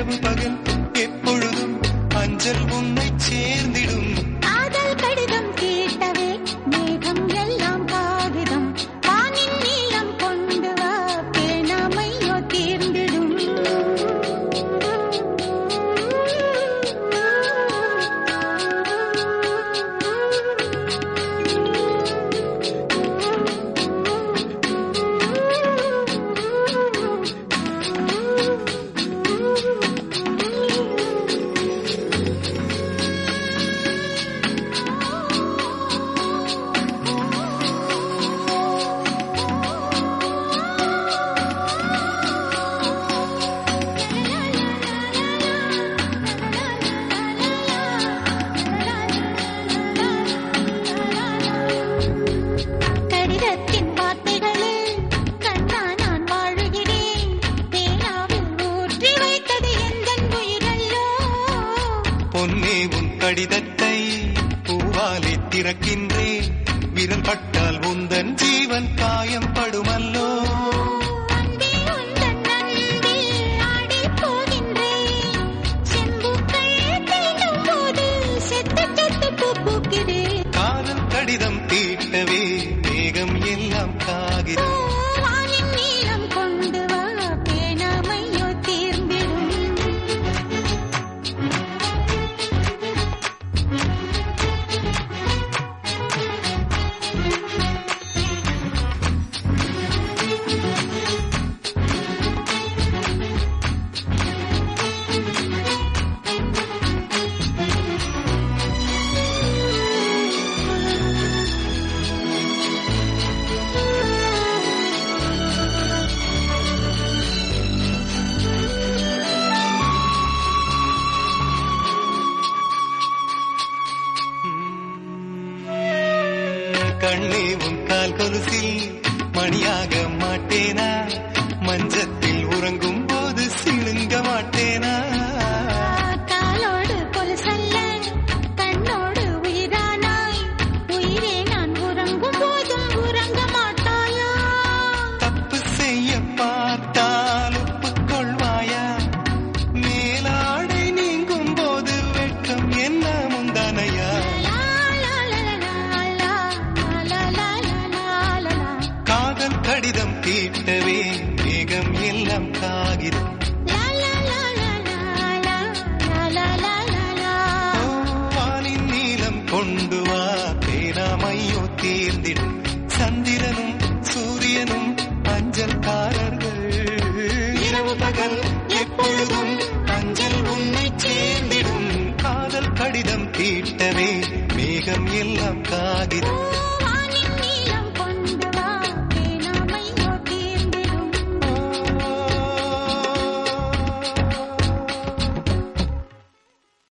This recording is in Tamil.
இரவு பகல் எப்பொழுதும் அஞ்சல் உன்னை சேர்ந்திடும் காதல் கடிதம் கேட்டவே மேகம் எல்லாம் காகிதம் வானின் நீளம் கொண்டு வா பேணாமையோ தீர்ந்திடும் கடிதத்தின் வார்த்தைகளில் கண்ணா நான் வாழுகிறேன் பேனாவில் ஊற்றி வைத்தது எந்தன் உயிரல்லோ பொன்னே உன் கடிதத்தை பூவாலே திறக்கின்றேன் விரல் பட்டால் உந்தன் ஜீவன் காயம் படுமல்லோ அன்பே உந்தன் அன்பில் ஆடிப் போகின்றேன் செம்புக்கள் தீண்டும் போது செத்து செத்து பூ பூக்கிறேன் காதல் கடிதம் தீட்டவே மேகம் எல்லாம் காகிதம் வானின் நீளம் கொண்டு வா பேணாமையோ தீர்ந்திடும் கண்ணே உன் கால் கொலுசில் மணியாக மாட்டேனா மஞ்சத்தில் உறங்கும் போது சிழுங்க மாட்டேனா காலோடு கொலுசல்ல கண்ணோடு உயிரானாய் உயிரே நான் உறங்கும் போதும் உறங்க மாட்டாயா தப்பு செய்ய பார்த்தால் ஒப்புக்கொள்வாயா மேலாடை நீங்கும் போது வெட்கம் என்ன முந்தானையா லா, லா, லா, லா, லா, லா, லா, லா, லா, லா. காதல் கடிதம் தீட்டவே மேகம் எல்லாம் காகிதம் லா, லா, லா, லா, லா, லா, லா, லா, லா, லா. வானின் நீளம் கொண்டு வா பேராமையோ தேர்ந்திடும் சந்திரனும் சூரியனும் அஞ்சல்காரர்கள் இரவு பகல் எப்பொழுதும் அஞ்சல் உன்னை சேர்ந்திடும் காதல் கடிதம் தீட்டவே மேகம் எல்லாம் கா